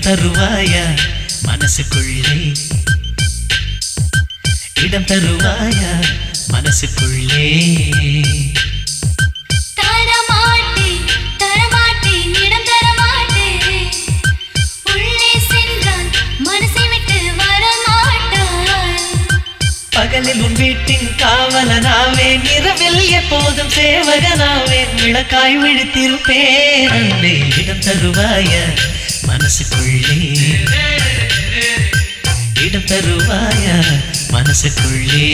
இடம் தருவாயா மனசுக்குள்ளே இடம் தருவாயா மனசுக்குள்ளே தரமாட்டேன் தரமாட்டேன் இடம் தரமாட்டேன் உள்ளே சென்றால் மனசை விட்டு வரமாட்டாய் பகலில் உன் வீட்டின் காவலனாவேன் இரவில் எப்போதும் சேவகனாவேன் விளக்காய் விழித்திருப்பேன் அன்பே இடம் தருவாய மனசுக்குள்ளே இடம் தருவாய மனசுக்குள்ளே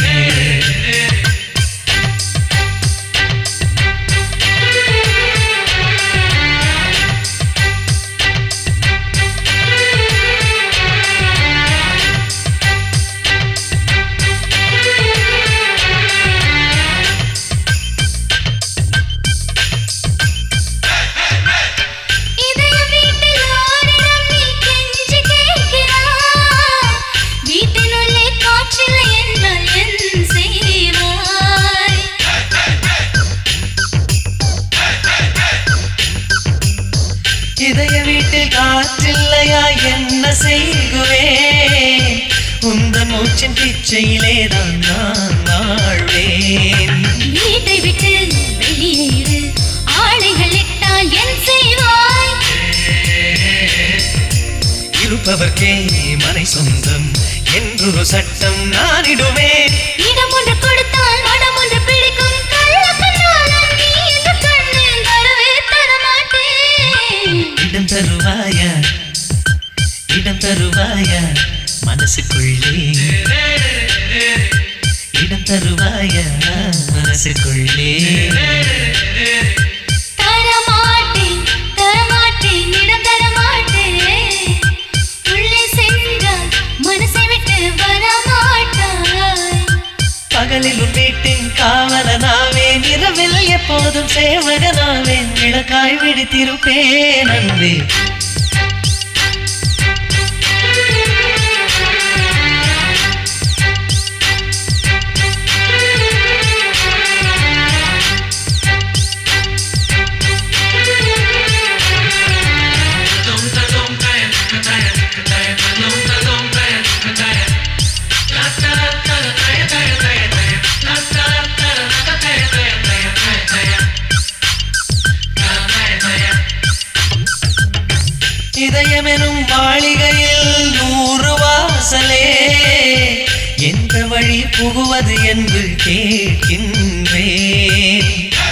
இதய வீட்டில் ஓரிடம் நீ கெஞ்சி கேட்கிறாய் வீட்டினுள்ளே காற்றில்லை என்றால் என் செய்வாய் இதய வீட்டில் காற்றில்லையா என்ன செய்குவேன் உந்த மூச்சின் பிச்சையிலே தான் நான் வாழ்வேன் வீட்டை விட்டு வெளியேறு ஆடைகள் இட்டால் என் செய்வாய் இருப்பவர்க்கே மனை சொந்தம் என்றொரு சட்டம் நானிடுவேன் இடம் ஒன்று கொடுத்தால் மனம் ஒன்று பிடிக்கும் கள்ள கண்ணாளன் நீ இந்த கண்ணில் வரவே தரமாட்டேன் இடம் தருவாயா இடம் தருவாயா மனசுக்குள்ளே இடம் தருவாயா மனசுக்குள்ளே தரமாட்டேன் தரமாட்டேன் இடம் தரமாட்டேன் உள்ளே சென்றால் மனசை விட்டு வரமாட்டாய் பகலில் உன் வீட்டின் காவலனாவேன் இரவில் எப்போதும் சேவகனாவேன் விளக்காய் விழித்திருப்பேன் அன்பே இதயமெனும் மாளிகையில் நூறு வாசலே எந்த வழி புகுவது என்று கேட்கின்றேன்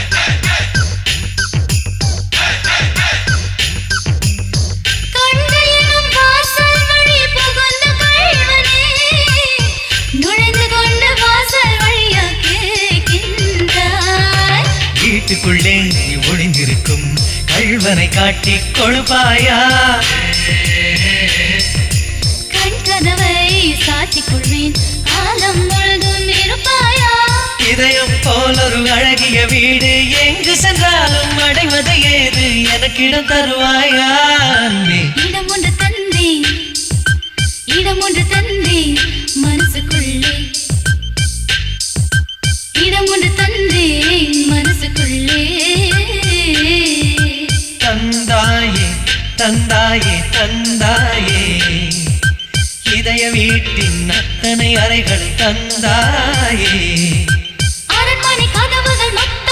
கண்கள் எனும் வாசல் வழி புகுந்த கள்வனே நுழைந்து கொண்டு வாசல் வழியா கேட்கின்றாய் வீட்டுக்குள்ளே ஒளிந்திருக்கும் கள்வனை காட்டிக் கொழுப்பாயா கண் கதவை சாத்திக் கொள்வேன் காலம் முழுதும் இருப்பாயா இதயம் போல் ஒரு அழகிய வீடு எங்கு சென்றாலும் அடைவது ஏது எனக்கிடம் தருவாயா அன்பே இடம் ஒன்று தந்தேன் இடம் ஒன்று தந்தேன் மனசுக்குள்ளே இடம் ஒன்று தந்தேன் மனசுக்குள்ளே தந்தாயே தந்தாயே தந்தாயே இதய வீட்டின் அத்தனை அறைகள் தந்தாயே அரண்மனை கதவுகள் மட்டும்